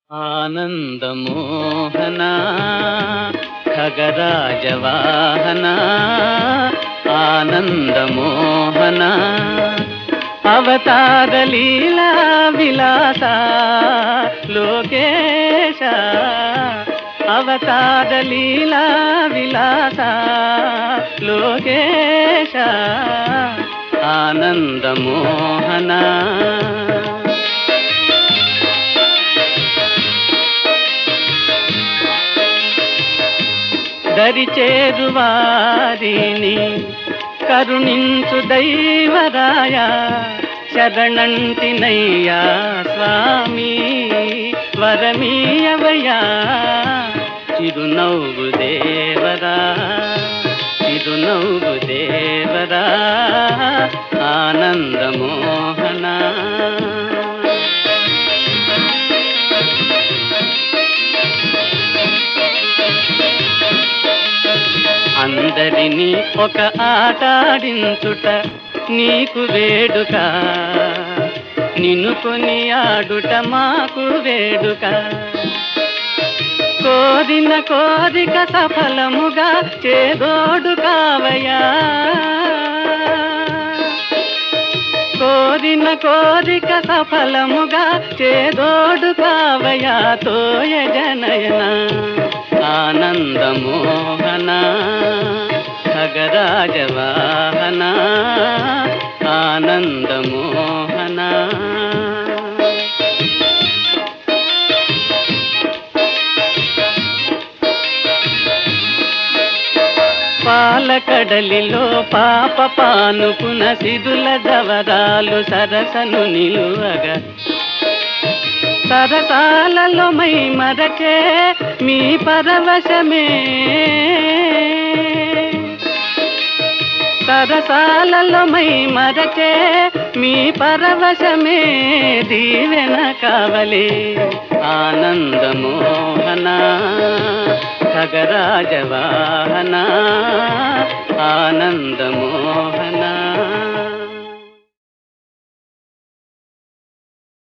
ఆనందమోహన ఖగరాజవాహన ఆనందమోహన అవతార లీలా విలాస లోకేశ అవతార లీలా విలాస లోకేశ ఆనందమోహన దరిచేరువారిని కరుణించు దైవరాయ శరణంటినయ్యా స్వామి వరమీయవయ్యా చిరునవ్వు దేవరా చిరునవ్వు దేవరా ఆనందమోహన అందరినీ ఒక ఆటాడించుట నీకు వేడుక నిన్ను కొని ఆడుట మాకు వేడుక కోరిన కోరిక సఫలముగా చేదోడు కావయా కోరిన కోరిక సఫలముగా చేదోడు కావయా తోయ జనయన ఆనందమోహన ఖగరాజవాహన ఆనందమోహన పాలకడలిలో పాప పానుకున సిరుల దవరాలు సరసను నిలువగా సరసాలలో my మరచే me పరవశమే సరసాలలో my మరచే me పరవశమే Deevena కావలే ఆనందమోహన ఖగరాజవాహన ఆనందమోహన